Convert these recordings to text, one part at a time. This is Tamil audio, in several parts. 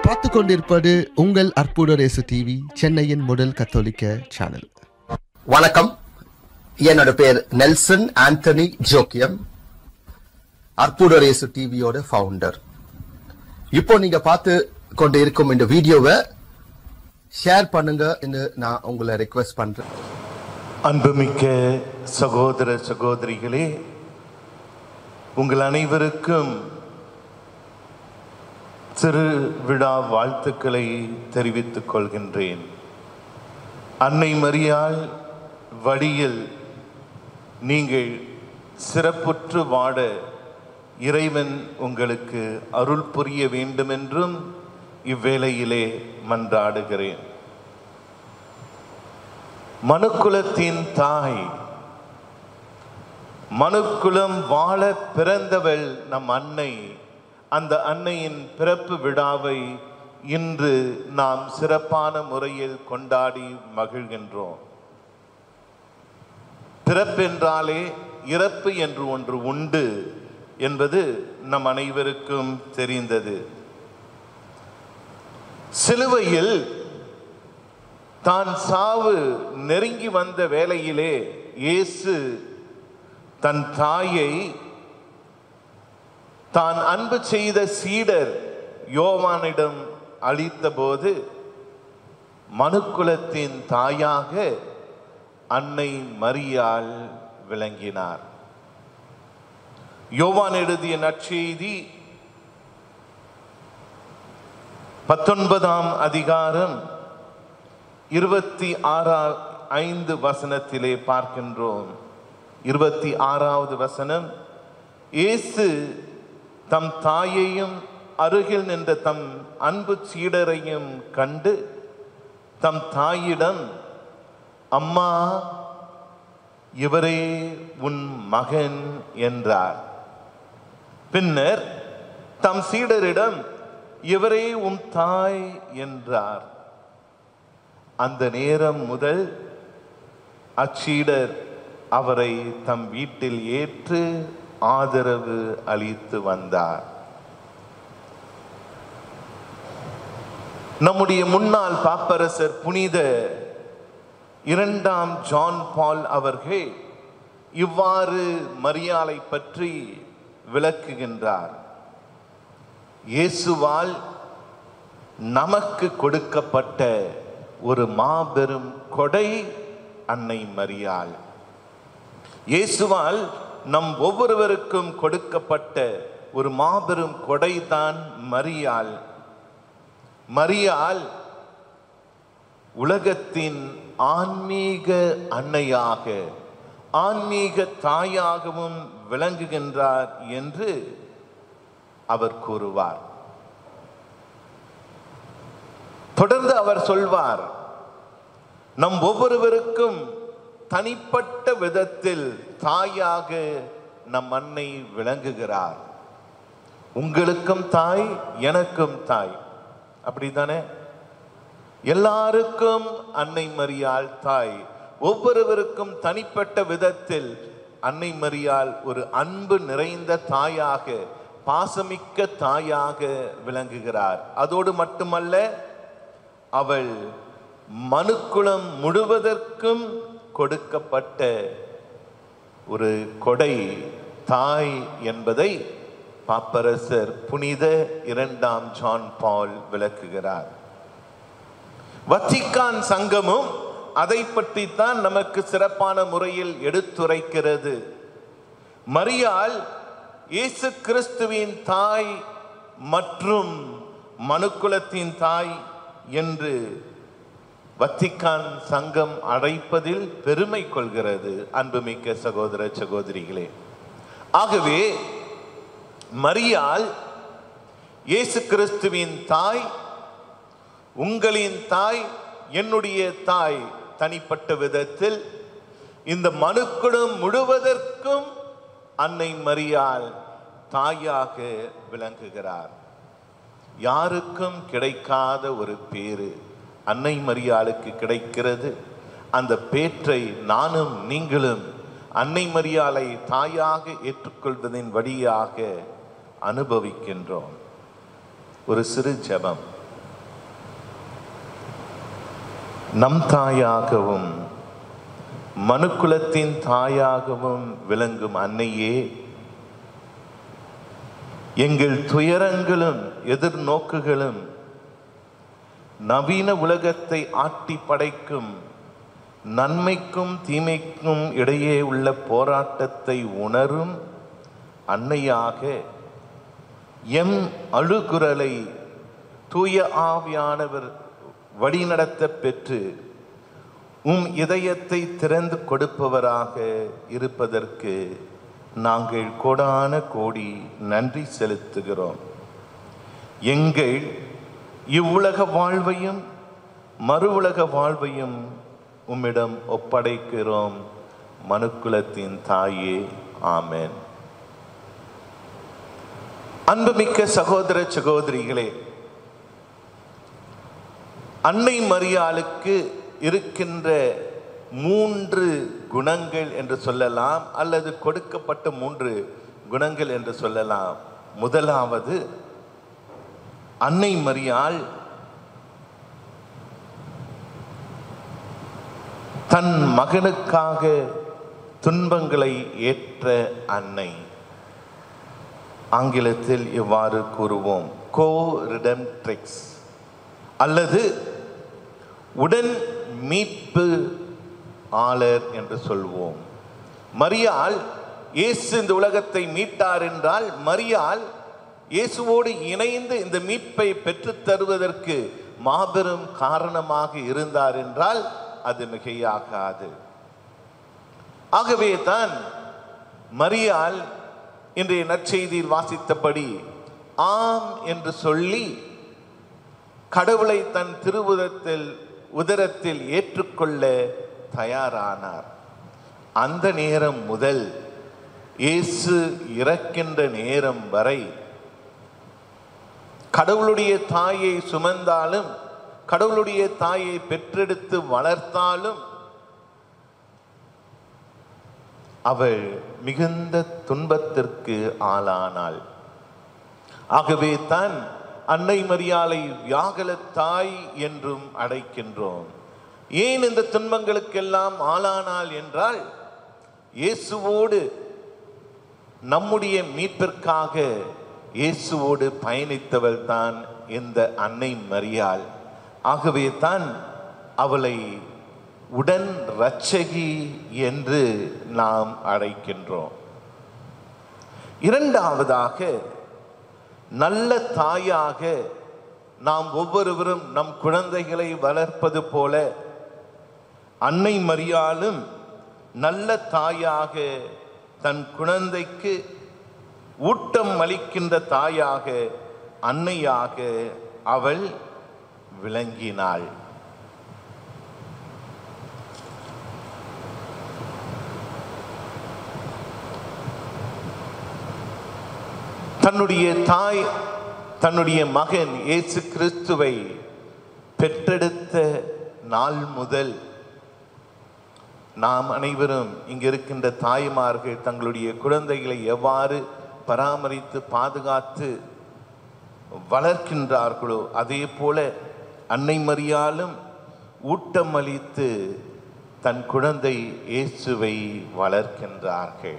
பார்த்து கொண்டிருப்பது உங்கள் அற்புத ரேசு டிவி சென்னையின் முதல் கத்தோலிக்க சேனல் வணக்கம் என்னோட பேர் நெல்சன் ஆண்டனி ஜோக்கியம் அற்புதரேசு டிவியோட ஃபவுண்டர் இப்போ நீங்க பார்த்து கொண்டு இருக்கும் இந்த வீடியோவை ஷேர் பண்ணுங்க நான் உங்களை ரெக்வெஸ்ட் பண்றேன் அன்புமிக்க சகோதர சகோதரிகளே உங்கள் அனைவருக்கும் திருவிழா வாழ்த்துக்களை தெரிவித்துக் கொள்கின்றேன் அன்னை மரியாள் வழியில் நீங்கள் சிறப்புற்று வாட இறைவன் உங்களுக்கு அருள் புரிய வேண்டுமென்றும் இவ்வேளையிலே மன்றாடுகிறேன் மனுக்குலத்தின் தாய் மனுக்குலம் வாழ பிறந்தவள் நம் அன்னை அந்த அன்னையின் பிறப்பு விழாவை இன்று நாம் சிறப்பான முறையில் கொண்டாடி மகிழ்கின்றோம் பிறப்பென்றாலே இறப்பு என்று ஒன்று உண்டு என்பது நம் அனைவருக்கும் தெரிந்தது சிலுவையில் தான் சாவு நெருங்கி வந்த வேளையிலே இயேசு தன் தாயை தான் அன்பு செய்த சீடர் யோவானிடம் அளித்தபோது மனுக்குலத்தின் தாயாக அன்னை மரியாள் விளங்கினார் யோவான் எழுதிய நற்செய்தி பத்தொன்பதாம் அதிகாரம் இருபத்தி ஆறா ஐந்து வசனத்திலே பார்க்கின்றோம் இருபத்தி ஆறாவது வசனம் இயேசு தம் தாயையும் அருகில் நின்ற தம் அன்பு சீடரையும் கண்டு தம் தாயிடம் அம்மா இவரே உன் மகன் என்றார் பின்னர் தம் சீடரிடம் இவரே உன் தாய் என்றார் அந்த நேரம் முதல் அச்சீடர் அவரை தம் வீட்டில் ஏற்று ஆதரவு அளித்து வந்தார் நம்முடைய முன்னாள் பாப்பரசர் புனித இரண்டாம் ஜான் பால் அவர்கள் இவ்வாறு மரியாளை பற்றி விளக்குகின்றார் இயேசுவால் நமக்கு கொடுக்கப்பட்ட ஒரு மாபெரும் கொடை அன்னை மரியாள் இயேசுவால் நம் ஒவ்வொருவருக்கும் கொடுக்கப்பட்ட ஒரு மாபெரும் கொடைதான் மரியாள் மரியாள் உலகத்தின் ஆன்மீக அன்னையாக ஆன்மீக தாயாகவும் விளங்குகின்றார் என்று அவர் கூறுவார் தொடர்ந்து அவர் சொல்வார் நம் ஒவ்வொருவருக்கும் தனிப்பட்ட விதத்தில் தாயாக நம் அன்னை விளங்குகிறார் உங்களுக்கும் தாய் எனக்கும் தாய் அப்படித்தானே எல்லாருக்கும் அன்னை மரியாள் தாய் ஒவ்வொருவருக்கும் தனிப்பட்ட விதத்தில் அன்னை மரியாள் ஒரு அன்பு நிறைந்த தாயாக பாசமிக்க தாயாக விளங்குகிறார் அதோடு மட்டுமல்ல அவள் மனுக்குலம் முழுவதற்கும் கொடுக்கப்பட்ட ஒரு கொடை தாய் என்பதை பாப்பரசர் புனித இரண்டாம் ஜான் பால் விளக்குகிறார் வத்திக்கான் சங்கமும் அதை பற்றித்தான் நமக்கு சிறப்பான முறையில் எடுத்துரைக்கிறது மரியாள் இயேசு கிறிஸ்துவின் தாய் மற்றும் மனுக்குலத்தின் தாய் என்று வத்திக்கான் சங்கம் அழைப்பதில் பெருமை கொள்கிறது அன்புமிக்க சகோதர சகோதரிகளே ஆகவே மரியாள் இயேசு கிறிஸ்துவின் தாய் உங்களின் தாய் என்னுடைய தாய் தனிப்பட்ட விதத்தில் இந்த மனுக்குடம் முழுவதற்கும் அன்னை மரியாள் தாயாக விளங்குகிறார் யாருக்கும் கிடைக்காத ஒரு பேரு அன்னை மரியாளுக்கு கிடைக்கிறது அந்த பேற்றை நானும் நீங்களும் அன்னை மரியாளை தாயாக ஏற்றுக்கொள்வதின் வழியாக அனுபவிக்கின்றோம் ஒரு சிறு ஜெபம் நம் தாயாகவும் மனுக்குலத்தின் தாயாகவும் விளங்கும் அன்னையே எங்கள் துயரங்களும் எதிர்நோக்குகளும் நவீன உலகத்தை ஆட்டி படைக்கும் நன்மைக்கும் தீமைக்கும் இடையே உள்ள போராட்டத்தை உணரும் அன்னையாக எம் அழுகுரலை தூய ஆவியானவர் வழிநடத்த பெற்று உம் இதயத்தை திறந்து கொடுப்பவராக இருப்பதற்கு நாங்கள் கோடான கோடி நன்றி செலுத்துகிறோம் எங்கள் இவ்வுலக வாழ்வையும் மறு உலக வாழ்வையும் உம்மிடம் ஒப்படைக்கிறோம் மனுக்குலத்தின் தாயே ஆமென் அன்புமிக்க சகோதர சகோதரிகளே அன்னை மரியாளுக்கு இருக்கின்ற மூன்று குணங்கள் என்று சொல்லலாம் அல்லது கொடுக்கப்பட்ட மூன்று குணங்கள் என்று சொல்லலாம் முதலாவது அன்னை மரியாள் தன் மகனுக்காக துன்பங்களை ஏற்ற அன்னை ஆங்கிலத்தில் இவ்வாறு கூறுவோம் கோ ரிடம்ட்ரிக்ஸ் அல்லது உடன் மீட்பு ஆளர் என்று சொல்வோம் மரியாள் இயேசு இந்த உலகத்தை மீட்டார் என்றால் மரியாள் இயேசுவோடு இணைந்து இந்த மீட்பை பெற்றுத் தருவதற்கு மாபெரும் காரணமாக இருந்தார் என்றால் அது மிகையாகாது ஆகவே தான் மரியாள் இன்றைய நற்செய்தியில் வாசித்தபடி ஆம் என்று சொல்லி கடவுளை தன் திருவுதத்தில் உதரத்தில் ஏற்றுக்கொள்ள தயாரானார் அந்த நேரம் முதல் இயேசு இறக்கின்ற நேரம் வரை கடவுளுடைய தாயை சுமந்தாலும் கடவுளுடைய தாயை பெற்றெடுத்து வளர்த்தாலும் அவள் மிகுந்த துன்பத்திற்கு ஆளானாள் ஆகவே தான் அன்னை மரியாளை வியாகல தாய் என்றும் அழைக்கின்றோம் ஏன் இந்த துன்பங்களுக்கெல்லாம் ஆளானாள் என்றால் இயேசுவோடு நம்முடைய மீட்பிற்காக இயேசுவோடு பயணித்தவள் தான் இந்த அன்னை மரியாள் ஆகவே தான் அவளை உடன் இரட்சகி என்று நாம் அழைக்கின்றோம் இரண்டாவதாக நல்ல தாயாக நாம் ஒவ்வொருவரும் நம் குழந்தைகளை வளர்ப்பது போல அன்னை மரியாளும் நல்ல தாயாக தன் குழந்தைக்கு ஊட்டம் அளிக்கின்ற தாயாக அன்னையாக அவள் விளங்கினாள் தன்னுடைய தாய் தன்னுடைய மகன் இயேசு கிறிஸ்துவை பெற்றெடுத்த நாள் முதல் நாம் அனைவரும் இங்கு இருக்கின்ற தாய்மார்கள் தங்களுடைய குழந்தைகளை எவ்வாறு பராமரித்து பாதுகாத்து வளர்க்கின்றார்களோ அதே போல அன்னை மரியாலும் ஊட்டம் அளித்து தன் குழந்தை இயேசுவை வளர்க்கின்றார்கள்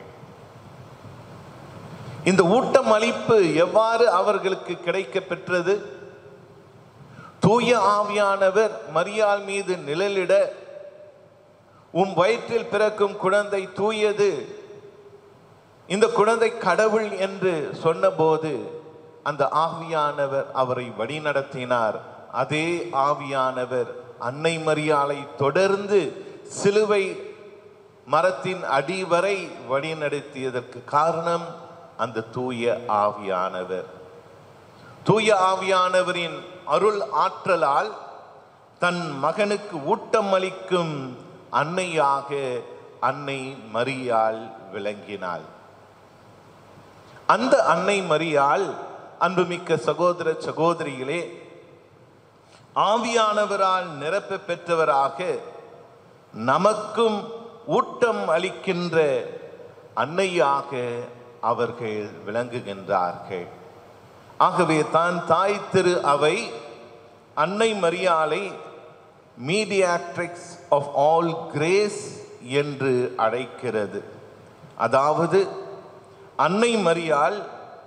இந்த ஊட்டம் அளிப்பு எவ்வாறு அவர்களுக்கு கிடைக்க பெற்றது தூய ஆவியானவர் மரியாள் மீது நிழலிட உம் வயிற்றில் பிறக்கும் குழந்தை தூயது இந்த குழந்தை கடவுள் என்று சொன்னபோது அந்த ஆவியானவர் அவரை வழிநடத்தினார் அதே ஆவியானவர் அன்னை மரியாளை தொடர்ந்து சிலுவை மரத்தின் அடி வரை வழிநடத்தியதற்கு காரணம் அந்த தூய ஆவியானவர் தூய ஆவியானவரின் அருள் ஆற்றலால் தன் மகனுக்கு ஊட்டம் அளிக்கும் அன்னையாக அன்னை மரியாள் விளங்கினாள் அந்த அன்னை மரியாள் அன்புமிக்க சகோதர சகோதரிகளே ஆவியானவரால் நிரப்ப பெற்றவராக நமக்கும் ஊட்டம் அளிக்கின்ற அன்னையாக அவர்கள் விளங்குகின்றார்கள் ஆகவே தான் தாய் திரு அவை அன்னை மரியாளை மீடியாட்ரிக்ஸ் ஆஃப் ஆல் கிரேஸ் என்று அழைக்கிறது அதாவது அன்னை மரியாள்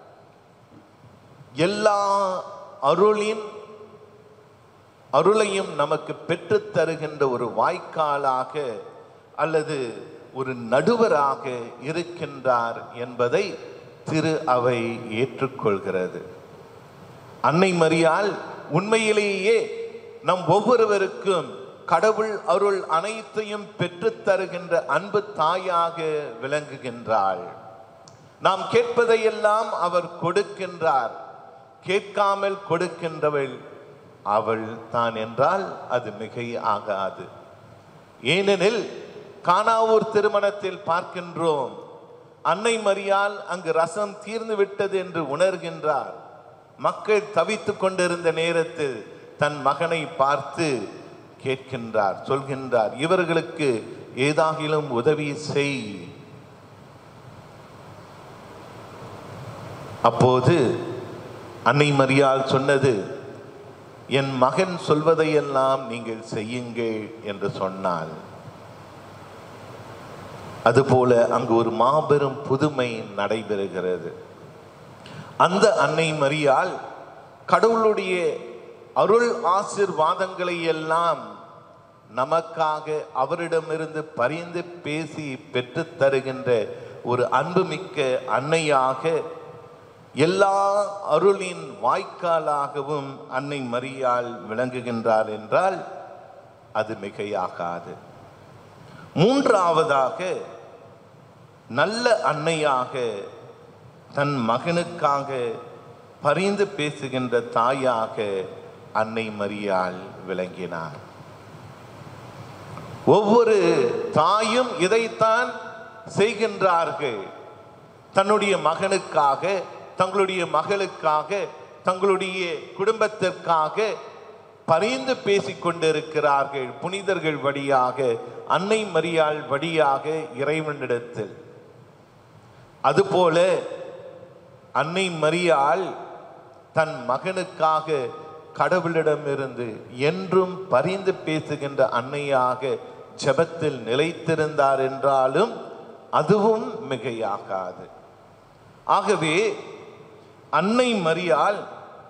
எல்லா அருளின் அருளையும் நமக்கு பெற்றுத் தருகின்ற ஒரு வாய்க்காலாக அல்லது ஒரு நடுவராக இருக்கின்றார் என்பதை திரு அவை ஏற்றுக்கொள்கிறது அன்னை மரியாள் உண்மையிலேயே நம் ஒவ்வொருவருக்கும் கடவுள் அருள் அனைத்தையும் பெற்றுத் தருகின்ற அன்பு தாயாக விளங்குகின்றாள் நாம் கேட்பதையெல்லாம் அவர் கொடுக்கின்றார் கேட்காமல் கொடுக்கின்றவள் அவள் தான் என்றால் அது மிகை ஆகாது ஏனெனில் கானாவூர் திருமணத்தில் பார்க்கின்றோம் அன்னை மரியால் அங்கு ரசம் தீர்ந்து விட்டது என்று உணர்கின்றார் மக்கள் தவித்துக் கொண்டிருந்த நேரத்தில் தன் மகனை பார்த்து கேட்கின்றார் சொல்கின்றார் இவர்களுக்கு ஏதாகிலும் உதவி செய் அப்போது அன்னை மரியாள் சொன்னது என் மகன் சொல்வதையெல்லாம் நீங்கள் செய்யுங்கள் என்று சொன்னாள் அதுபோல அங்கு ஒரு மாபெரும் புதுமை நடைபெறுகிறது அந்த அன்னை மரியாள் கடவுளுடைய அருள் ஆசிர்வாதங்களை எல்லாம் நமக்காக அவரிடமிருந்து பரிந்து பேசி பெற்றுத் தருகின்ற ஒரு அன்புமிக்க அன்னையாக எல்லா அருளின் வாய்க்காலாகவும் அன்னை மரியாள் விளங்குகின்றார் என்றால் அது மிகையாகாது மூன்றாவதாக நல்ல அன்னையாக தன் மகனுக்காக பரிந்து பேசுகின்ற தாயாக அன்னை மரியாள் விளங்கினார் ஒவ்வொரு தாயும் இதைத்தான் செய்கின்றார்கள் தன்னுடைய மகனுக்காக தங்களுடைய மகளுக்காக தங்களுடைய குடும்பத்திற்காக பரிந்து பேசிக் கொண்டிருக்கிறார்கள் புனிதர்கள் வழியாக அன்னை மரியாள் வழியாக இறைவனிடத்தில் அதுபோல அன்னை மரியாள் தன் மகனுக்காக கடவுளிடமிருந்து என்றும் பரிந்து பேசுகின்ற அன்னையாக ஜெபத்தில் நிலைத்திருந்தார் என்றாலும் அதுவும் மிகையாகாது ஆகவே அன்னை மரியாள்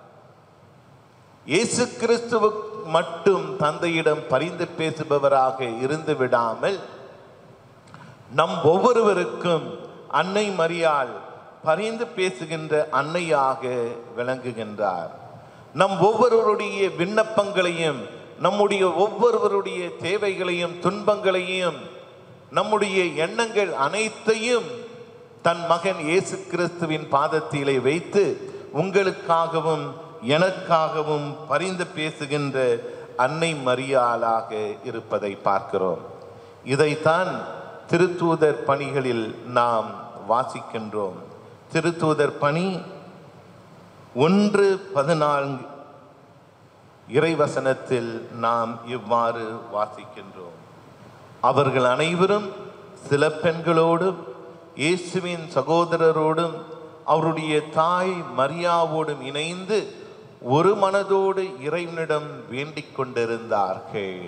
இயேசு கிறிஸ்துவுக்கு மட்டும் தந்தையிடம் பரிந்து பேசுபவராக இருந்து விடாமல் நம் ஒவ்வொருவருக்கும் அன்னை மரியாள் பரிந்து பேசுகின்ற அன்னையாக விளங்குகின்றார் நம் ஒவ்வொருவருடைய விண்ணப்பங்களையும் நம்முடைய ஒவ்வொருவருடைய தேவைகளையும் துன்பங்களையும் நம்முடைய எண்ணங்கள் அனைத்தையும் தன் மகன் இயேசு கிறிஸ்துவின் பாதத்திலே வைத்து உங்களுக்காகவும் எனக்காகவும் பரிந்து பேசுகின்ற அன்னை மரியாளாக இருப்பதை பார்க்கிறோம் இதைத்தான் திருத்தூதர் பணிகளில் நாம் வாசிக்கின்றோம் திருத்தூதர் பணி ஒன்று பதினான்கு இறைவசனத்தில் நாம் இவ்வாறு வாசிக்கின்றோம் அவர்கள் அனைவரும் சில பெண்களோடும் இயேசுவின் சகோதரரோடும் அவருடைய தாய் மரியாவோடும் இணைந்து ஒரு மனதோடு இறைவனிடம் வேண்டிக் கொண்டிருந்தார்கள்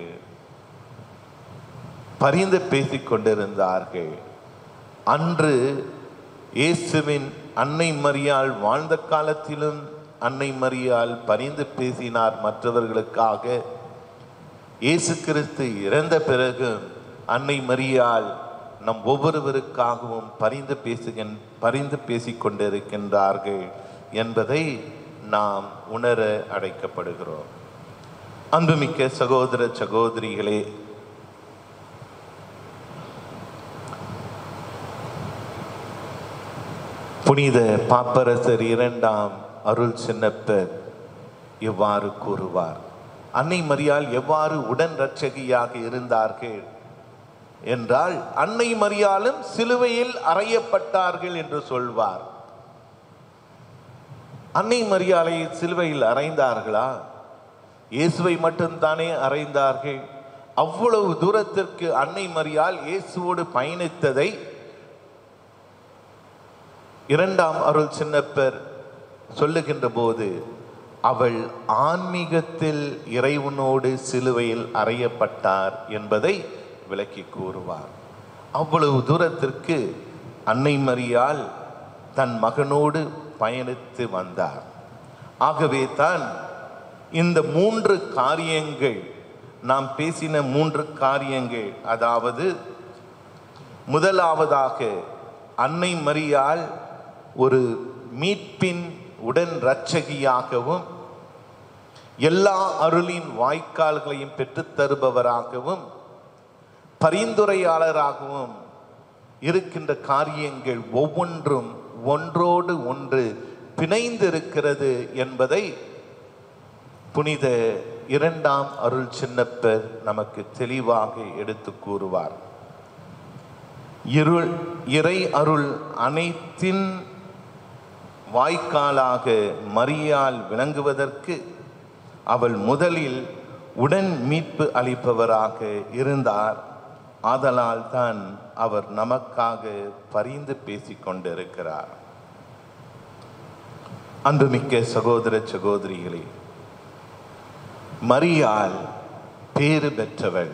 பரிந்து பேசிக் கொண்டிருந்தார்கள் அன்று இயேசுவின் அன்னை மரியாள் வாழ்ந்த காலத்திலும் அன்னை மரியாள் பரிந்து பேசினார் மற்றவர்களுக்காக இயேசு கிறிஸ்து இறந்த பிறகு அன்னை மரியாள் நம் ஒவ்வொருவருக்காகவும் பரிந்து பேசுகின் பரிந்து பேசிக் கொண்டிருக்கின்றார்கள் என்பதை நாம் உணர அழைக்கப்படுகிறோம் அன்புமிக்க சகோதர சகோதரிகளே புனித பாப்பரசர் இரண்டாம் அருள் சின்னப்பர் இவ்வாறு கூறுவார் அன்னை மரியாள் எவ்வாறு உடன் ரட்சகியாக இருந்தார்கள் என்றால் அன்னை மரியாளும் சிலுவையில் அறையப்பட்டார்கள் என்று சொல்வார் அன்னை மரியாளை சிலுவையில் அறைந்தார்களா இயேசுவை மட்டும்தானே அறைந்தார்கள் அவ்வளவு தூரத்திற்கு அன்னை மரியாள் இயேசுவோடு பயணித்ததை இரண்டாம் அருள் சின்னப்பர் சொல்லுகின்ற போது அவள் ஆன்மீகத்தில் இறைவனோடு சிலுவையில் அறையப்பட்டார் என்பதை விளக்கி கூறுவார் அவ்வளவு தூரத்திற்கு அன்னை மரியாள் தன் மகனோடு பயணித்து வந்தார் ஆகவே தான் இந்த மூன்று காரியங்கள் நாம் பேசின மூன்று காரியங்கள் அதாவது முதலாவதாக அன்னை மரியாள் ஒரு மீட்பின் உடன் இரட்சகியாகவும் எல்லா அருளின் வாய்க்கால்களையும் பெற்றுத் தருபவராகவும் பரிந்துரையாளராகவும் இருக்கின்ற காரியங்கள் ஒவ்வொன்றும் ஒன்றோடு ஒன்று பிணைந்திருக்கிறது என்பதை புனித இரண்டாம் அருள் சின்னப்பர் நமக்கு தெளிவாக எடுத்து கூறுவார் இருள் இறை அருள் அனைத்தின் வாய்க்காலாக மரியால் விளங்குவதற்கு அவள் முதலில் உடன் மீட்பு அளிப்பவராக இருந்தார் ஆதலால் தான் அவர் நமக்காக பரிந்து பேசிக் கொண்டிருக்கிறார் அன்புமிக்க சகோதர சகோதரிகளே மரியாள் பேறு பெற்றவள்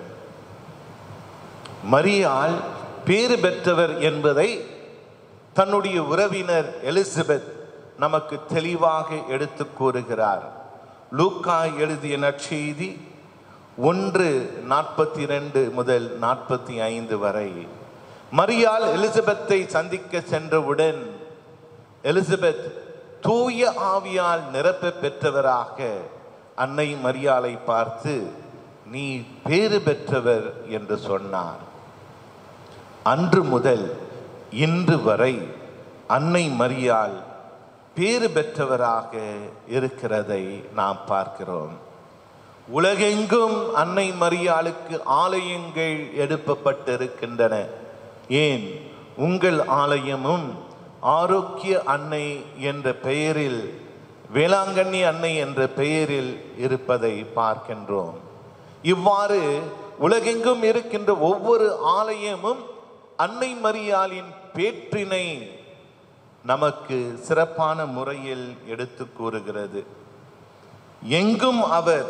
மரியாள் பேறு பெற்றவர் என்பதை தன்னுடைய உறவினர் எலிசபெத் நமக்கு தெளிவாக எடுத்து கூறுகிறார் லூக்கா எழுதிய நற்செய்தி ஒன்று நாற்பத்தி ரெண்டு முதல் நாற்பத்தி ஐந்து வரை மரியாள் எலிசபெத்தை சந்திக்க சென்றவுடன் எலிசபெத் தூய ஆவியால் நிரப்ப பெற்றவராக அன்னை மரியாளை பார்த்து நீ பேறு பெற்றவர் என்று சொன்னார் அன்று முதல் இன்று வரை அன்னை மரியாள் பேறு பெற்றவராக இருக்கிறதை நாம் பார்க்கிறோம் உலகெங்கும் அன்னை மரியாளுக்கு ஆலயங்கள் எழுப்பப்பட்டிருக்கின்றன ஏன் உங்கள் ஆலயமும் ஆரோக்கிய அன்னை என்ற பெயரில் வேளாங்கண்ணி அன்னை என்ற பெயரில் இருப்பதை பார்க்கின்றோம் இவ்வாறு உலகெங்கும் இருக்கின்ற ஒவ்வொரு ஆலயமும் அன்னை மரியாளின் பேற்றினை நமக்கு சிறப்பான முறையில் எடுத்து கூறுகிறது எங்கும் அவர்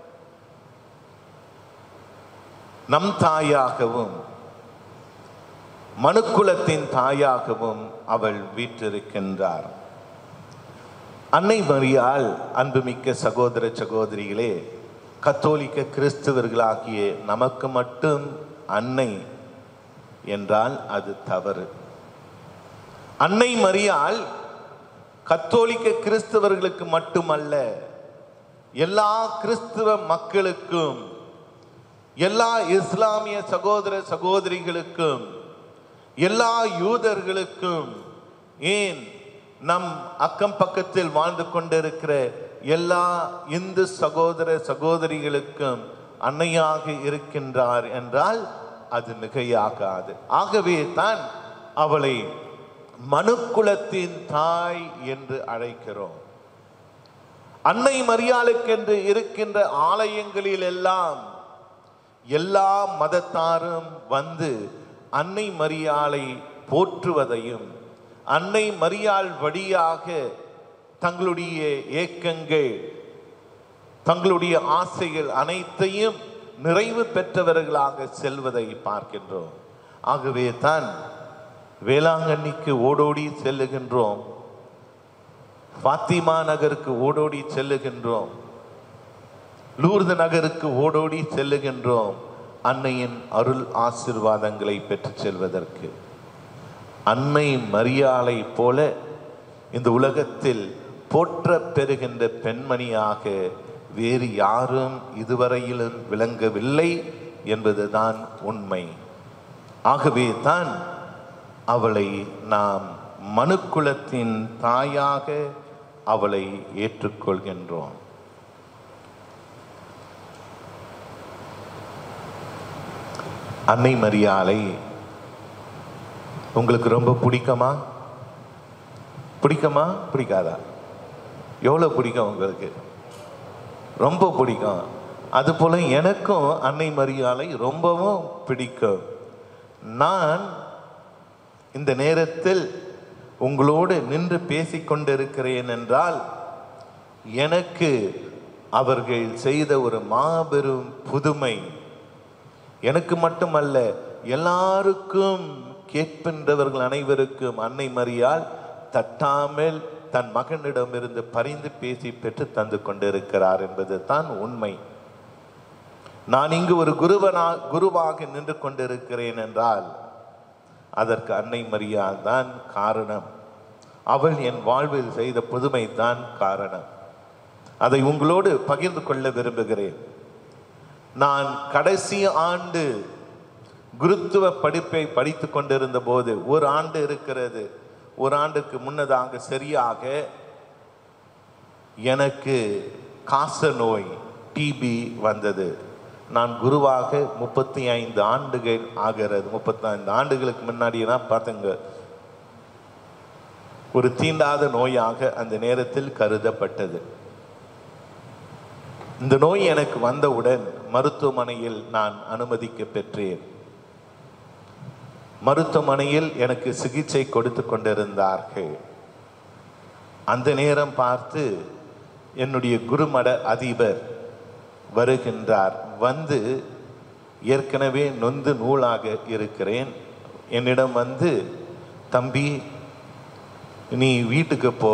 நம் தாயாகவும் மனுக்குலத்தின் தாயாகவும் அவள் வீற்றிருக்கின்றார் அன்னை மரியாள் அன்புமிக்க சகோதர சகோதரிகளே கத்தோலிக்க கிறிஸ்தவர்களாகிய நமக்கு மட்டும் அன்னை என்றால் அது தவறு அன்னை மரியாள் கத்தோலிக்க கிறிஸ்தவர்களுக்கு மட்டுமல்ல எல்லா கிறிஸ்துவ மக்களுக்கும் எல்லா இஸ்லாமிய சகோதர சகோதரிகளுக்கும் எல்லா யூதர்களுக்கும் ஏன் நம் அக்கம் பக்கத்தில் வாழ்ந்து கொண்டிருக்கிற எல்லா இந்து சகோதர சகோதரிகளுக்கும் அன்னையாக இருக்கின்றார் என்றால் அது மிகையாகாது ஆகவே தான் அவளை மனுக்குலத்தின் தாய் என்று அழைக்கிறோம் அன்னை மரியாளுக்கென்று இருக்கின்ற ஆலயங்களில் எல்லாம் எல்லா மதத்தாரும் வந்து அன்னை மரியாளை போற்றுவதையும் அன்னை மரியாள் வழியாக தங்களுடைய ஏக்கங்கள் தங்களுடைய ஆசைகள் அனைத்தையும் நிறைவு பெற்றவர்களாக செல்வதை பார்க்கின்றோம் ஆகவே தான் வேளாங்கண்ணிக்கு ஓடோடி செல்லுகின்றோம் ஃபாத்திமா நகருக்கு ஓடோடி செல்லுகின்றோம் லூர்து நகருக்கு ஓடோடி செல்லுகின்றோம் அன்னையின் அருள் ஆசிர்வாதங்களை பெற்றுச் செல்வதற்கு அன்னை மரியாளை போல இந்த உலகத்தில் போற்ற பெறுகின்ற பெண்மணியாக வேறு யாரும் இதுவரையிலும் விளங்கவில்லை என்பதுதான் உண்மை ஆகவே தான் அவளை நாம் மனுக்குலத்தின் தாயாக அவளை ஏற்றுக்கொள்கின்றோம் அன்னை மரியாளை உங்களுக்கு ரொம்ப பிடிக்குமா பிடிக்குமா பிடிக்காதா எவ்வளோ பிடிக்கும் உங்களுக்கு ரொம்ப பிடிக்கும் அதுபோல எனக்கும் அன்னை மரியாளை ரொம்பவும் பிடிக்கும் நான் இந்த நேரத்தில் உங்களோடு நின்று பேசிக்கொண்டிருக்கிறேன் என்றால் எனக்கு அவர்கள் செய்த ஒரு மாபெரும் புதுமை எனக்கு மட்டுமல்ல எல்லாருக்கும் கேட்கின்றவர்கள் அனைவருக்கும் அன்னை மரியாள் தட்டாமல் தன் மகனிடமிருந்து பரிந்து பேசி பெற்று தந்து கொண்டிருக்கிறார் என்பது தான் உண்மை நான் இங்கு ஒரு குருவனா குருவாக நின்று கொண்டிருக்கிறேன் என்றால் அதற்கு அன்னை மரியாள் தான் காரணம் அவள் என் வாழ்வில் செய்த புதுமை தான் காரணம் அதை உங்களோடு பகிர்ந்து கொள்ள விரும்புகிறேன் நான் கடைசி ஆண்டு குருத்துவ படிப்பை படித்து கொண்டிருந்த போது ஒரு ஆண்டு இருக்கிறது ஒரு ஆண்டுக்கு முன்னதாக சரியாக எனக்கு காச நோய் டிபி வந்தது நான் குருவாக முப்பத்தி ஐந்து ஆண்டுகள் ஆகிறது முப்பத்தி ஐந்து ஆண்டுகளுக்கு முன்னாடினா பார்த்துங்க ஒரு தீண்டாத நோயாக அந்த நேரத்தில் கருதப்பட்டது இந்த நோய் எனக்கு வந்தவுடன் மருத்துவமனையில் நான் அனுமதிக்க பெற்றேன் மருத்துவமனையில் எனக்கு சிகிச்சை கொடுத்து கொண்டிருந்தார்கள் அந்த நேரம் பார்த்து என்னுடைய குருமட அதிபர் வருகின்றார் வந்து ஏற்கனவே நொந்து நூலாக இருக்கிறேன் என்னிடம் வந்து தம்பி நீ வீட்டுக்கு போ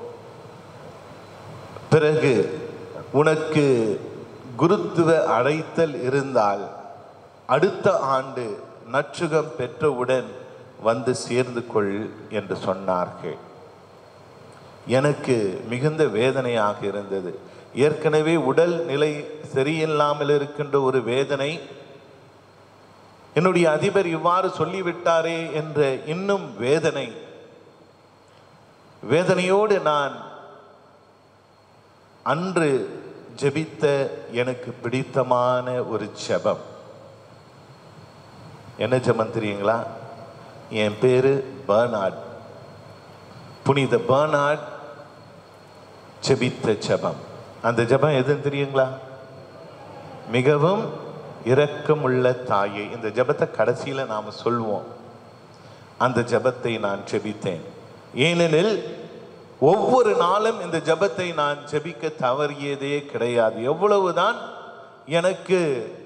பிறகு உனக்கு குருத்துவ அழைத்தல் இருந்தால் அடுத்த ஆண்டு நற்சுகம் பெற்றவுடன் வந்து சேர்ந்து கொள் என்று சொன்னார்கள் எனக்கு மிகுந்த வேதனையாக இருந்தது ஏற்கனவே உடல் நிலை சரியில்லாமல் இருக்கின்ற ஒரு வேதனை என்னுடைய அதிபர் இவ்வாறு சொல்லிவிட்டாரே என்ற இன்னும் வேதனை வேதனையோடு நான் அன்று ஜெபித்த எனக்கு பிடித்தமான ஒரு ஜெபம் என்ன ஜெபம் தெரியுங்களா என் பேரு பர்னாட் புனித பர்னாட் ஜெபித்த ஜெபம் அந்த ஜெபம் எதுன்னு தெரியுங்களா மிகவும் இரக்கமுள்ள தாயே இந்த ஜெபத்தை கடைசியில நாம சொல்வோம் அந்த ஜெபத்தை நான் ஜெபித்தேன் ஏனெனில் ஒவ்வொரு நாளும் இந்த ஜெபத்தை நான் ஜெபிக்க தவறியதே கிடையாது எவ்வளவுதான் எனக்கு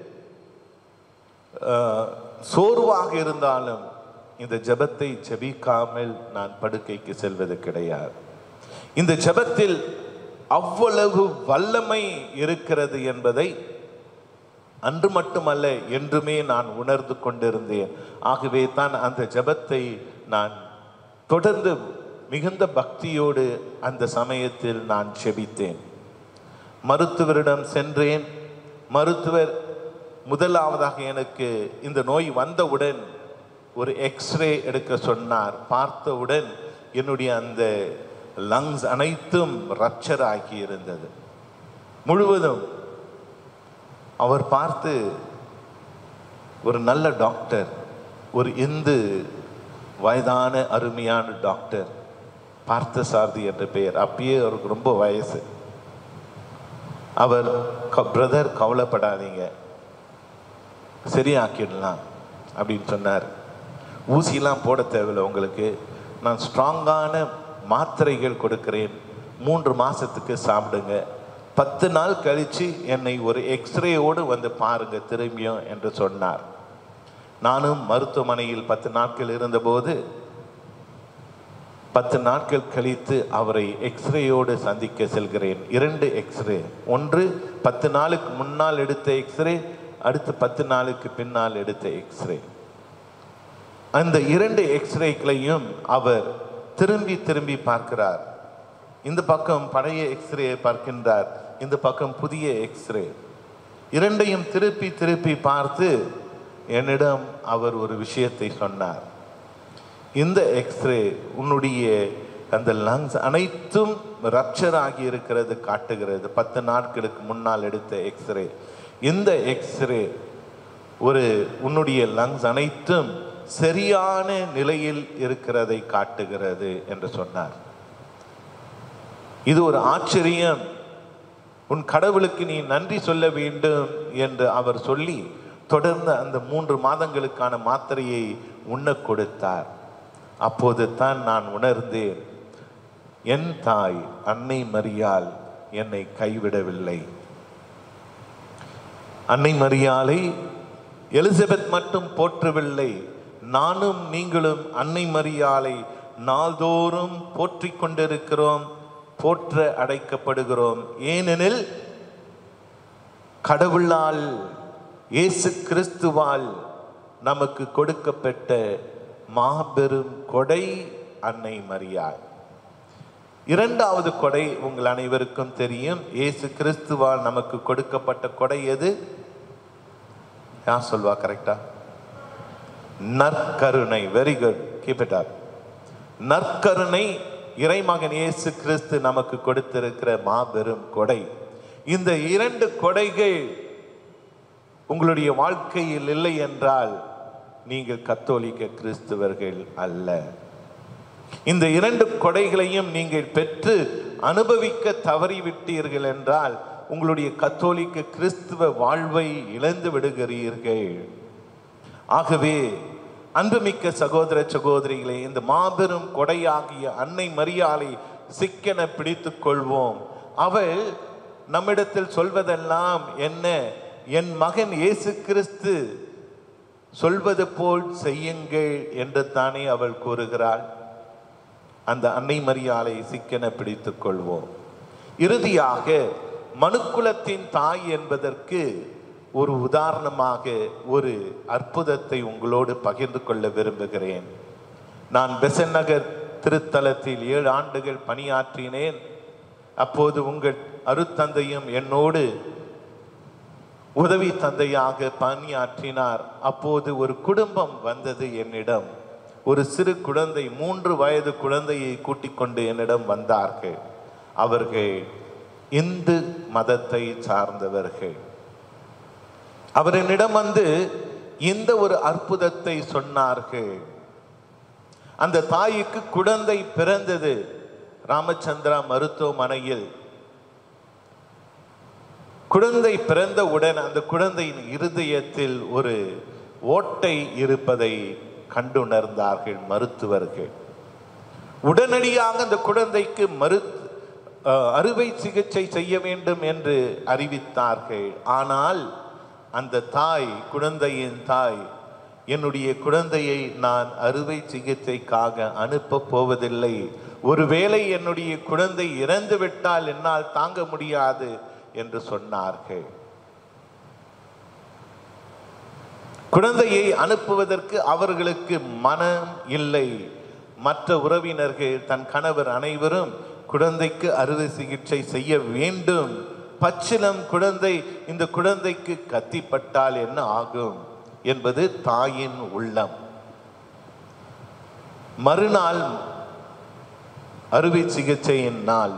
அஹ், சோர்வாக இருந்தாலும் இந்த ஜெபத்தை ஜெபிக்காமல் நான் படுக்கைக்கு செல்வது கிடையாது இந்த ஜெபத்தில் அவ்வளவு வல்லமை இருக்கிறது என்பதை அன்று மட்டுமல்ல என்றுமே நான் உணர்ந்து கொண்டிருந்தேன் ஆகவே தான் அந்த ஜெபத்தை நான் தொடர்ந்து மிகுந்த பக்தியோடு அந்த சமயத்தில் நான் செபித்தேன் மருத்துவரிடம் சென்றேன் மருத்துவர் முதலாவதாக எனக்கு இந்த நோய் வந்தவுடன் ஒரு எக்ஸ்ரே எடுக்க சொன்னார் பார்த்தவுடன் என்னுடைய அந்த லங்ஸ் அனைத்தும் ரப்சர் ஆகி இருந்தது முழுவதும் அவர் பார்த்து ஒரு நல்ல டாக்டர் ஒரு இந்து வயதான அருமையான டாக்டர் பார்த்தசாரதி என்ற பெயர் அப்பயே அவருக்கு ரொம்ப வயசு அவர் பிரதர் கவலைப்படாதீங்க சரியாக்கிடலாம் அப்படின்னு சொன்னார் ஊசிலாம் போட தேவையில்லை உங்களுக்கு நான் ஸ்ட்ராங்கான மாத்திரைகள் கொடுக்கிறேன் மூன்று மாசத்துக்கு சாப்பிடுங்க பத்து நாள் கழிச்சு என்னை ஒரு எக்ஸ்ரேயோடு வந்து பாருங்க திரும்பியும் என்று சொன்னார் நானும் மருத்துவமனையில் பத்து நாட்கள் இருந்தபோது பத்து நாட்கள் கழித்து அவரை எக்ஸ்ரேயோடு சந்திக்க செல்கிறேன் இரண்டு எக்ஸ்ரே ஒன்று பத்து நாளுக்கு முன்னால் எடுத்த எக்ஸ்ரே அடுத்து பத்து நாளுக்கு பின்னால் எடுத்த எக்ஸ்ரே அந்த இரண்டு எக்ஸ்ரேக்களையும் அவர் திரும்பி திரும்பி பார்க்கிறார் இந்த பக்கம் பழைய எக்ஸ்ரே பார்க்கின்றார் இந்த பக்கம் புதிய எக்ஸ்ரே இரண்டையும் திருப்பி திருப்பி பார்த்து என்னிடம் அவர் ஒரு விஷயத்தை சொன்னார் இந்த எக்ஸ்ரே உன்னுடைய அந்த லங்ஸ் அனைத்தும் ரப்சர் ஆகி இருக்கிறது காட்டுகிறது பத்து நாட்களுக்கு முன்னால் எடுத்த எக்ஸ்ரே இந்த எக்ஸ்ரே ஒரு உன்னுடைய லங்ஸ் அனைத்தும் சரியான நிலையில் இருக்கிறதை காட்டுகிறது என்று சொன்னார் இது ஒரு ஆச்சரியம் உன் கடவுளுக்கு நீ நன்றி சொல்ல வேண்டும் என்று அவர் சொல்லி தொடர்ந்து அந்த மூன்று மாதங்களுக்கான மாத்திரையை உண்ண கொடுத்தார் அப்போது தான் நான் உணர்ந்தேன் என் தாய் அன்னை மரியாள் என்னை கைவிடவில்லை அன்னை மரியாளை எலிசபெத் மட்டும் போற்றவில்லை நானும் நீங்களும் அன்னை மரியாளை நாள்தோறும் போற்றிக் கொண்டிருக்கிறோம் போற்ற அடைக்கப்படுகிறோம் ஏனெனில் கடவுளால் இயேசு கிறிஸ்துவால் நமக்கு கொடுக்கப்பட்ட மாபெரும் கொடை அன்னை மரியாள் இரண்டாவது கொடை உங்கள் அனைவருக்கும் தெரியும் இயேசு கிறிஸ்துவால் நமக்கு கொடுக்கப்பட்ட கொடை எது யார் சொல்வா கரெக்டா நற்கருணை very good keep it up நற்கருணை இறைமகன் இயேசு கிறிஸ்து நமக்கு கொடுத்திருக்கிற மாபெரும் கொடை இந்த இரண்டு கொடைகள் உங்களுடைய வாழ்க்கையில் இல்லை என்றால் நீங்கள் கத்தோலிக்க கிறிஸ்துவர்கள் அல்ல இந்த இரண்டு கொடைகளையும் நீங்கள் பெற்று அனுபவிக்க தவறிவிட்டீர்கள் என்றால் உங்களுடைய கத்தோலிக்க கிறிஸ்துவ வாழ்வை இழந்து விடுகிறீர்கள் ஆகவே அன்புமிக்க சகோதர சகோதரிகளே இந்த மாபெரும் கொடையாகிய அன்னை மரியாளை சிக்கென பிடித்துக் கொள்வோம் அவள் நம்மிடத்தில் சொல்வதெல்லாம் என்ன என் மகன் இயேசு கிறிஸ்து சொல்வது போல் செய்யுங்கள் என்று தானே அவள் கூறுகிறாள் அந்த அன்னை மரியாளை சிக்கென பிடித்துக் கொள்வோம் இறுதியாக மனுக்குலத்தின் தாய் என்பதற்கு ஒரு உதாரணமாக ஒரு அற்புதத்தை உங்களோடு பகிர்ந்து கொள்ள விரும்புகிறேன் நான் பெசன் நகர் திருத்தலத்தில் ஏழு ஆண்டுகள் பணியாற்றினேன் அப்போது உங்கள் அருத்தந்தையும் என்னோடு உதவி தந்தையாக பணியாற்றினார் அப்போது ஒரு குடும்பம் வந்தது என்னிடம் ஒரு சிறு குழந்தை மூன்று வயது குழந்தையை கூட்டிக் கொண்டு என்னிடம் வந்தார்கள் அவர்கள் இந்து மதத்தை சார்ந்தவர்கள் அவர் என்னிடம் வந்து இந்த ஒரு அற்புதத்தை சொன்னார்கள் அந்த தாய்க்கு குழந்தை பிறந்தது ராமச்சந்திரா மருத்துவமனையில் குழந்தை பிறந்தவுடன் அந்த குழந்தையின் இருதயத்தில் ஒரு ஓட்டை இருப்பதை கண்டுணர்ந்தார்கள் மருத்துவர்கள் உடனடியாக அந்த குழந்தைக்கு மரு அஹ், அறுவை சிகிச்சை செய்ய வேண்டும் என்று அறிவித்தார்கள் ஆனால் அந்த தாய் குழந்தையின் தாய் என்னுடைய குழந்தையை நான் அறுவை சிகிச்சைக்காக அனுப்ப போவதில்லை ஒருவேளை என்னுடைய குழந்தை இறந்து விட்டால் என்னால் தாங்க முடியாது என்று சொன்னார்கள் குழந்தையை அனுப்புவதற்கு அவர்களுக்கு மனம் இல்லை மற்ற உறவினர்கள் தன் கணவர் அனைவரும் குழந்தைக்கு அறுவை சிகிச்சை செய்ய வேண்டும் பச்சிலம் குழந்தை இந்த குழந்தைக்கு கத்திப்பட்டால் என்ன ஆகும் என்பது தாயின் உள்ளம் மறுநாள் அறுவை சிகிச்சையின் நாள்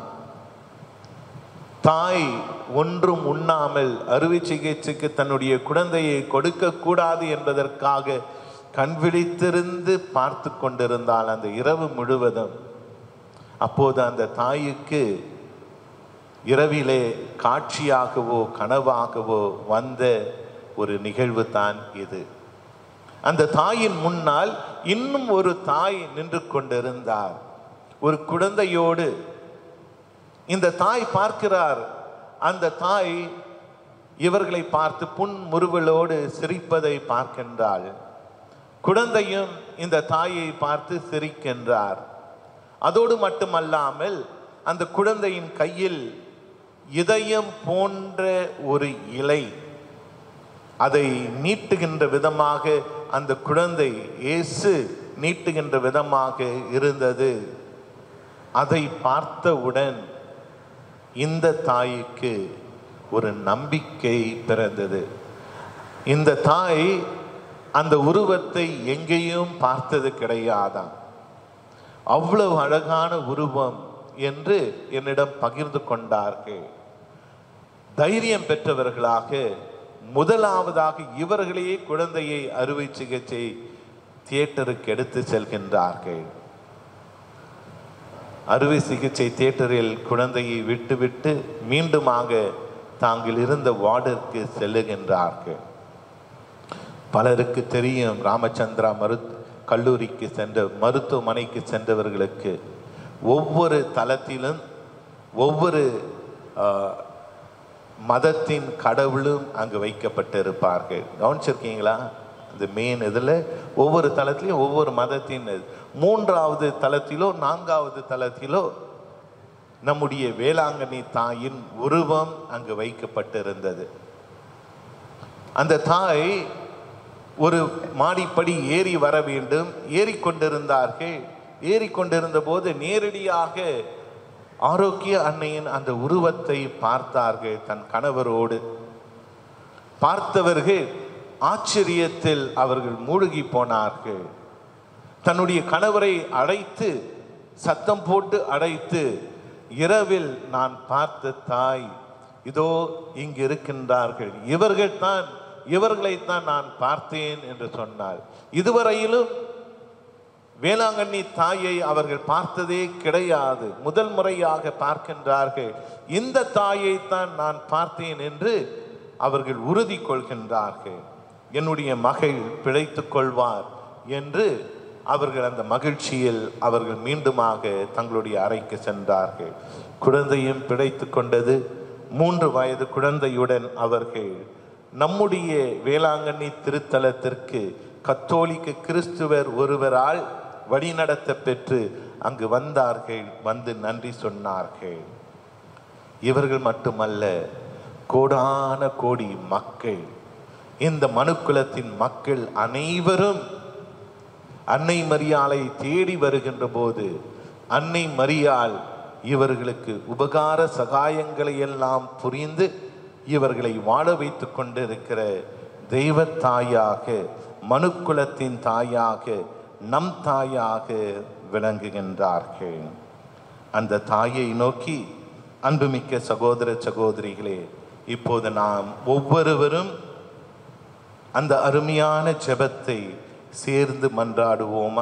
தாய் ஒன்றும் உண்ணாமல் அறுவை சிகிச்சைக்கு தன்னுடைய குழந்தையை கொடுக்க கூடாது என்பதற்காக கண் விழித்திருந்து பார்த்து கொண்டிருந்தாள் அந்த இரவு முழுவதும் அப்போது அந்த தாய்க்கு இரவிலே காட்சியாகவோ கனவாகவோ வந்த ஒரு நிகழ்வு தான் இது அந்த தாயின் முன்னால் இன்னும் ஒரு தாய் நின்று கொண்டிருந்தார் ஒரு குழந்தையோடு இந்த தாய் பார்க்கிறார் அந்த தாய் இவர்களை பார்த்து புன்முறுவலோடு சிரிப்பதை பார்க்கின்றாள் குழந்தையும் இந்த தாயை பார்த்து சிரிக்கின்றார் அதோடு மட்டுமல்லாமல் அந்த குழந்தையின் கையில் இதயம் போன்ற ஒரு இலை அதை நீட்டுகின்ற விதமாக அந்த குழந்தை இயேசு நீட்டுகின்ற விதமாக இருந்தது அதை பார்த்தவுடன் இந்த தாய்க்கு ஒரு நம்பிக்கை பிறந்தது இந்த தாய் அந்த உருவத்தை எங்கேயும் பார்த்தது கிடையாதாம் அவ்வளவு அழகான உருவம் என்று என்னிடம் பகிர்ந்து கொண்டார்கள் தைரியம் பெற்றவர்களாக முதலாவதாக இவர்களையே குழந்தையை அறுவை சிகிச்சை தியேட்டருக்கு எடுத்து செல்கின்றார்கள் அறுவை சிகிச்சை தியேட்டரில் குழந்தையை விட்டுவிட்டு மீண்டுமாக தாங்கள் இருந்த வார்டிற்கு செல்லுகின்றார்கள் பலருக்கு தெரியும் ராமச்சந்திரா மரு கல்லூரிக்கு சென்ற மருத்துவமனைக்கு சென்றவர்களுக்கு ஒவ்வொரு தளத்திலும் ஒவ்வொரு ஆஹ், மதத்தின் கடவுளும் அங்கு வைக்கப்பட்டிருப்பார்கள் கவனிச்சிருக்கீங்களா இந்த மெயின் இதில் ஒவ்வொரு தளத்திலையும் ஒவ்வொரு மதத்தின் இது. மூன்றாவது தளத்திலோ நான்காவது தளத்திலோ நம்முடைய வேளாங்கண்ணி தாயின் உருவம் அங்கு வைக்கப்பட்டிருந்தது அந்த தாய் ஒரு மாடிப்படி ஏறி வர வேண்டும் ஏறிக்கொண்டிருந்தார்கள் ஏறிக்கொண்டிருந்த போது நேரடியாக ஆரோக்கிய அன்னையின் அந்த உருவத்தை பார்த்தார்கள் தன் கணவரோடு பார்த்தவர்கள் ஆச்சரியத்தில் அவர்கள் மூழ்கி போனார்கள் தன்னுடைய கணவரை அழைத்து சத்தம் போட்டு அழைத்து இரவில் நான் பார்த்த தாய் இதோ இங்கு இருக்கின்றார்கள் இவர்கள் தான் இவர்களைத்தான் நான் பார்த்தேன் என்று சொன்னார் இதுவரையிலும் வேளாங்கண்ணி தாயை அவர்கள் பார்த்ததே கிடையாது முதல் முறையாக பார்க்கின்றார்கள் இந்த தாயை தான் நான் பார்த்தேன் என்று அவர்கள் உறுதி கொள்கின்றார்கள் என்னுடைய மகள் பிழைத்துக் கொள்வார் என்று அவர்கள் அந்த மகிழ்ச்சியில் அவர்கள் மீண்டுமாக தங்களுடைய அறைக்கு சென்றார்கள் குழந்தையும் பிழைத்துக் கொண்டது மூன்று வயது குழந்தையுடன் அவர்கள் நம்முடைய வேளாங்கண்ணி திருத்தலத்திற்கு கத்தோலிக்க கிறிஸ்துவர் ஒருவரால் வழிநடத்த பெற்று அங்கு வந்தார்கள் வந்து நன்றி சொன்னார்கள் இவர்கள் மட்டுமல்ல கோடான கோடி மக்கள் இந்த மனுக்குலத்தின் மக்கள் அனைவரும் அன்னை மரியாளை தேடி வருகின்ற போது அன்னை மரியாள் இவர்களுக்கு உபகார சகாயங்களை எல்லாம் புரிந்து இவர்களை வாழ வைத்துக் கொண்டிருக்கிற தெய்வ தாயாக மனுக்குலத்தின் தாயாக நம் தாயாக விளங்குகின்றார்கள் அந்த தாயை நோக்கி அன்புமிக்க சகோதர சகோதரிகளே இப்போது நாம் ஒவ்வொருவரும் அந்த அருமையான ஜெபத்தை சேர்ந்து மன்றாடுவோமா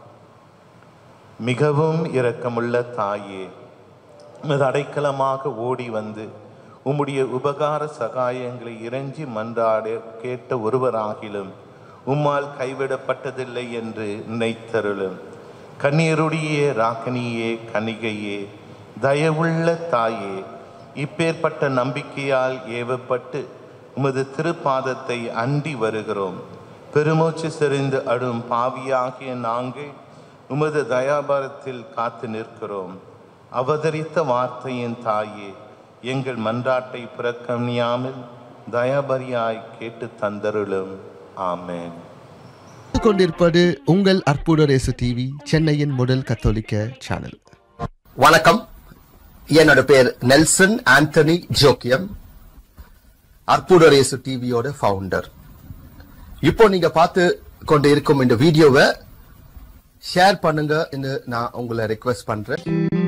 மிகவும் இரக்கமுள்ள தாயே உமது அடைக்கலமாக ஓடி வந்து உம்முடைய உபகார சகாயங்களை இறைஞ்சி மன்றாட கேட்ட ஒருவராகிலும் உம்மால் கைவிடப்பட்டதில்லை என்று நினைத்தருளும் கண்ணீருடைய ராக்கனியே கனிகையே தயவுள்ள தாயே இப்பேற்பட்ட நம்பிக்கையால் ஏவப்பட்டு உமது திருப்பாதத்தை அண்டி வருகிறோம் பெருமூச்சு செறிந்து அடும் பாவியாகிய நாங்கள் உமது தயாபரத்தில் காத்து நிற்கிறோம் அவதரித்த வார்த்தையின் தாயே எங்கள் மன்றாட்டை புறக்கணியாமல் தயாபரியாய் கேட்டு தந்தருளும் ஆமென் கொண்டிருப்பது உங்கள் அற்புதரேசு டிவி சென்னையின் முதல் கத்தோலிக்க சேனல் வணக்கம் என்னோட பேர் நெல்சன் ஆண்டனி ஜோக்கியம் அற்புதரேசு டிவியோட ஃபவுண்டர் இப்போ நீங்க பார்த்து கொண்டு இருக்கும் இந்த வீடியோவை ஷேர் பண்ணுங்க நான் உங்களை ரெக்வெஸ்ட் பண்றேன்